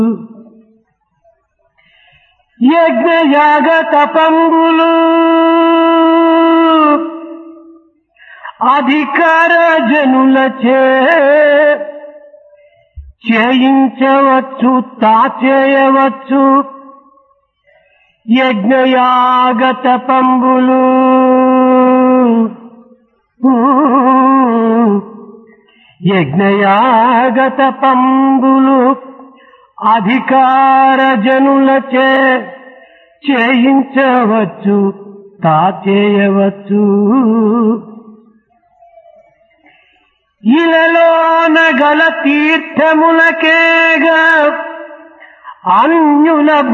యజ్ఞయాగ తపంబులు అధికార జనులచే చేయించవచ్చు తాచేయవచ్చు యజ్ఞయాగ తపంబులు యజ్ఞయాగ తపంబులు అధికార జనులచే చేయించవచ్చు తాచేయవచ్చు ఇలలోన గల తీర్థములకేగా అన్యుల